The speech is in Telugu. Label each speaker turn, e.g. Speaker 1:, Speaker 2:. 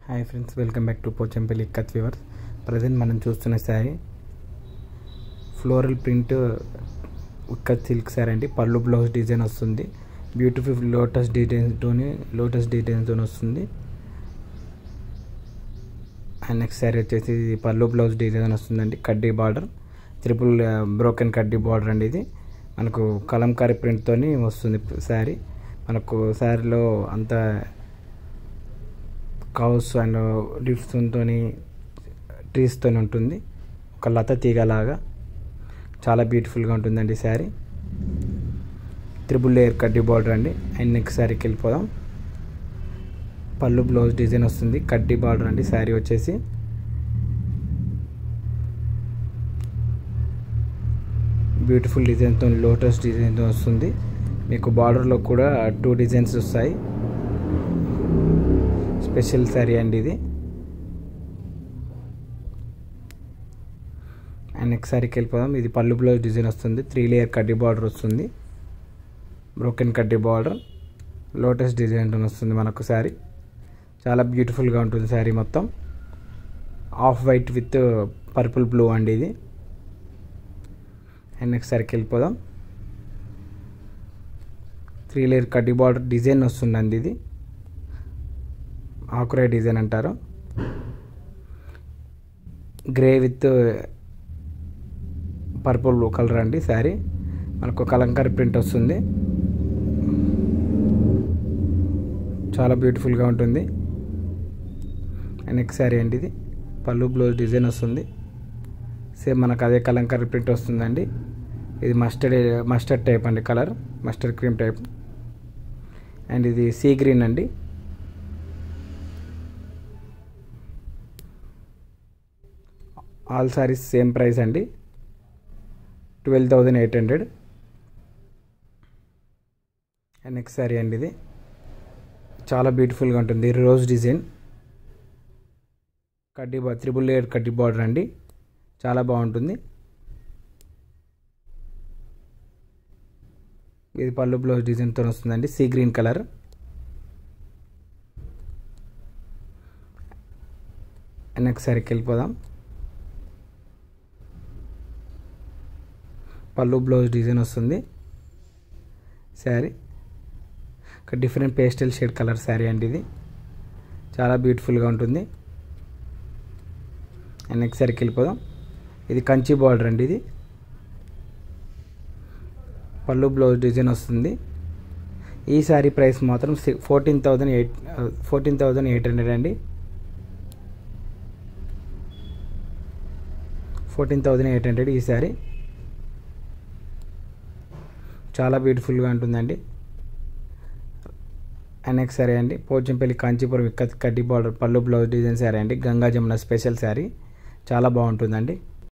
Speaker 1: hi friends welcome back to Pochampally కత్ వివర్స్ ప్రజెంట్ మనం చూస్తున్న శారీ ఫ్లోరల్ ప్రింట్ ఉక్కత్ సిల్క్ శారీ అండి పళ్ళు బ్లౌజ్ డిజైన్ వస్తుంది బ్యూటిఫుల్ లోటస్ డిజైన్తోని లోటస్ డిజైన్తో వస్తుంది అండ్ నెక్స్ట్ శారీ వచ్చేసి ఇది పళ్ళు బ్లౌజ్ డిజైన్ వస్తుందండి కడ్డీ బార్డర్ త్రిపుల్ బ్రోకెన్ కడ్డీ బార్డర్ అండి ఇది మనకు కలంకారీ ప్రింట్తోని వస్తుంది శారీ మనకు శారీలో అంత కౌస్ అండ్ లిఫ్ట్స్తో ట్రీస్తో ఉంటుంది ఒక లత తీగలాగా చాలా బ్యూటిఫుల్గా ఉంటుందండి శారీ త్రిబుల్ లేయర్ కడ్డీ బార్డర్ అండి అండ్ నెక్స్ట్ శారీకి వెళ్ళిపోదాం పళ్ళు బ్లౌజ్ డిజైన్ వస్తుంది కడ్డీ బార్డర్ అండి శారీ వచ్చేసి బ్యూటిఫుల్ డిజైన్తో లోటస్ డిజైన్తో వస్తుంది మీకు బార్డర్లో కూడా టూ డిజైన్స్ వస్తాయి స్పెషల్ శారీ అండి ఇది అండ్ నెక్స్ట్ శారీకి వెళ్ళిపోదాం ఇది పళ్ళు బ్లౌజ్ డిజైన్ వస్తుంది త్రీ లేయర్ కడ్డీ బార్డర్ వస్తుంది బ్రోకెన్ కడ్డీ బార్డర్ లోటస్ డిజైన్తో వస్తుంది మనకు శారీ చాలా బ్యూటిఫుల్గా ఉంటుంది శారీ మొత్తం off white with purple blue అండి ఇది అండ్ నెక్స్ట్ శారీకి వెళ్ళిపోదాం త్రీ లేయర్ కడ్డీ బార్డర్ డిజైన్ వస్తుందండి ఇది ఆకురే డిజైన్ అంటారు గ్రే విత్ పర్పుల్ కలర్ అండి శారీ మనకు కలంకారీ ప్రింట్ వస్తుంది చాలా బ్యూటిఫుల్గా ఉంటుంది నెక్స్ట్ శారీ అండి ఇది పళ్ళు బ్లౌజ్ డిజైన్ వస్తుంది సేమ్ మనకు అదే కలంకారీ ప్రింట్ వస్తుందండి ఇది మస్టర్డ్ మస్టర్డ్ టైప్ అండి colour mustard cream type and ఇది సీ గ్రీన్ అండి ఆల్ సారీస్ సేమ్ ప్రైస్ అండి twelve thousand eight hundred and next sari అండి ఇది చాలా బ్యూటిఫుల్గా ఉంటుంది రోజ్ డిజైన్ కడ్డీ బా త్రిబుల్ లేయర్ కడ్డీ బార్డర్ అండి చాలా బాగుంటుంది ఇది పళ్ళు బ్లౌజ్ డిజైన్తో వస్తుందండి సీ గ్రీన్ కలర్ నెక్స్ట్ శారీకి వెళ్ళిపోదాం పళ్ళు బ్లౌజ్ డిజైన్ వస్తుంది శారీ ఒక different pastel shade colour sari అండి ఇది చాలా బ్యూటిఫుల్గా ఉంటుంది అండ్ నెక్స్ట్ శారీకి వెళ్ళిపోదాం ఇది కంచి బార్డర్ అండి ఇది పళ్ళు బ్లౌజ్ డిజైన్ వస్తుంది ఈ శారీ ప్రైస్ మాత్రం fourteen thousand eight fourteen thousand eight hundred అండి ఫోర్టీన్ థౌజండ్ ఎయిట్ హండ్రెడ్ ఈ శారీ చాలా బ్యూటిఫుల్గా ఉంటుందండి అండ్ నెక్స్ట్ శారీ అండి పోచంపల్లి కాంచీపురం ఇక్క కడ్డీ బార్డర్ పళ్ళు బ్లౌజ్ డిజైన్ శారీ అండి గంగా జమున స్పెషల్ శారీ చాలా బాగుంటుందండి